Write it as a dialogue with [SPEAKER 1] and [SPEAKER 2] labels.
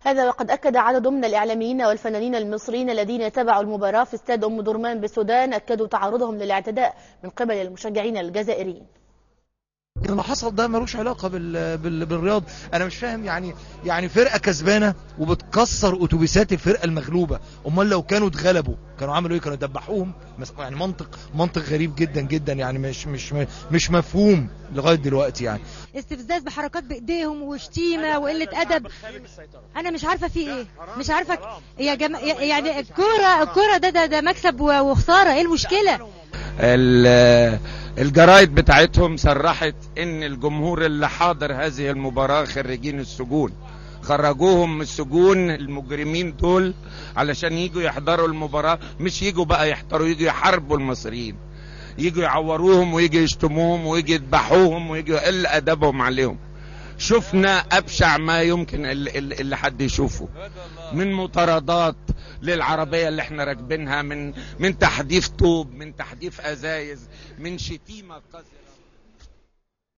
[SPEAKER 1] هذا وقد أكد عدد من الإعلاميين والفنانين المصريين الذين تابعوا المباراة في استاد أم درمان بالسودان أكدوا تعرضهم للاعتداء من قبل المشجعين الجزائريين
[SPEAKER 2] اللي حصل ده ملوش علاقه بال... بال... بالرياض انا مش فاهم يعني يعني فرقه كسبانه وبتكسر اتوبيسات الفرقه المغلوبه امال لو كانوا اتغلبوا كانوا عملوا ايه كانوا دبحوهم يعني منطق منطق غريب جدا جدا يعني مش مش مش مفهوم لغايه دلوقتي يعني
[SPEAKER 3] استفزاز بحركات بايديهم وشتيمه وقله ادب انا مش عارفه في ايه مش عارفه يا جم... يعني الكوره الكوره ده, ده ده مكسب وخساره ايه المشكله
[SPEAKER 4] الجرايد بتاعتهم صرحت ان الجمهور اللي حاضر هذه المباراة خريجين السجون خرجوهم من السجون المجرمين دول علشان يجوا يحضروا المباراة مش يجوا بقى يحضروا يجوا يحاربوا المصريين يجوا يعوروهم ويجوا يشتموهم ويجوا يذبحوهم ويجوا يقل ادبهم عليهم شفنا ابشع ما يمكن اللي حد يشوفه من مطاردات للعربيه اللي احنا راكبينها من من تحديف طوب من تحديف ازايز من شتيمه قذره